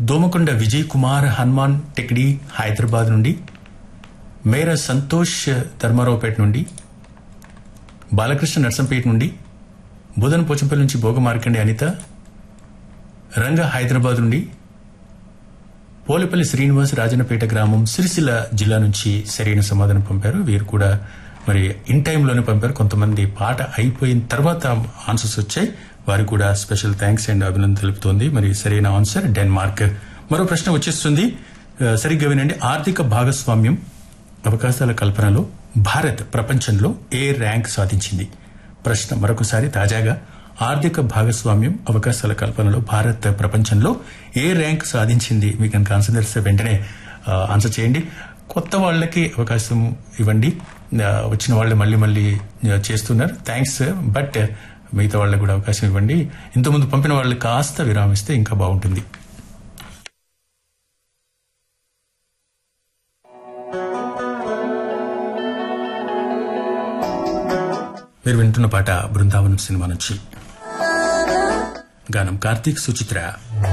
దోమకొండ విజయ్ కుమార్ హనుమాన్ టెక్డి హైదరాబాద్ నుండి మేర సంతోష్ ధర్మారావుపేట నుండి బాలకృష్ణ నర్సంపేట నుండి బుధన్ పోచంపల్లి నుంచి భోగ మార్కండి అనిత రంగ హైదరాబాద్ నుండి పోలేపల్లి శ్రీనివాస్ రాజన్నపేట గ్రామం సిరిసిల్ల జిల్లా నుంచి సరైన సమాధానం పంపారు వీరు కూడా మరి ఇన్ టైంలోనే పంపారు కొంతమంది పాట అయిపోయిన తర్వాత ఆన్సర్స్ వచ్చాయి వారికి కూడా స్పెషల్ థ్యాంక్స్ అండ్ అభినందన తెలుపుతోంది మరి సరైన ఆన్సర్ డెన్మార్క్ మరో ప్రశ్న వచ్చేస్తుంది ఆ, సరిగ్గా వినండి ఆర్థిక భాగస్వామ్యం అవకాశాల కల్పనలో భారత్ ప్రపంచంలో ఏ ర్యాంక్ సాధించింది ప్రశ్న మరొకసారి తాజాగా ఆర్థిక భాగస్వామ్యం అవకాశాల కల్పనలో భారత్ ప్రపంచంలో ఏ ర్యాంక్ సాధించింది మీకు కనుక ఆన్సర్ తెలిస్తే వెంటనే ఆ, ఆన్సర్ చేయండి కొత్త వాళ్ళకి అవకాశం ఇవ్వండి ఆ, వచ్చిన వాళ్ళు మళ్ళీ మళ్ళీ ఆ, చేస్తున్నారు థ్యాంక్స్ బట్ మిగతా వాళ్ళకి కూడా అవకాశం ఇవ్వండి ఇంతకుముందు పంపిన వాళ్ళు కాస్త విరామిస్తే ఇంకా బాగుంటుంది మీరు వింటున్న పాట బృందావనం సినిమా నుంచి గానం కార్తీక్ సుచిత్ర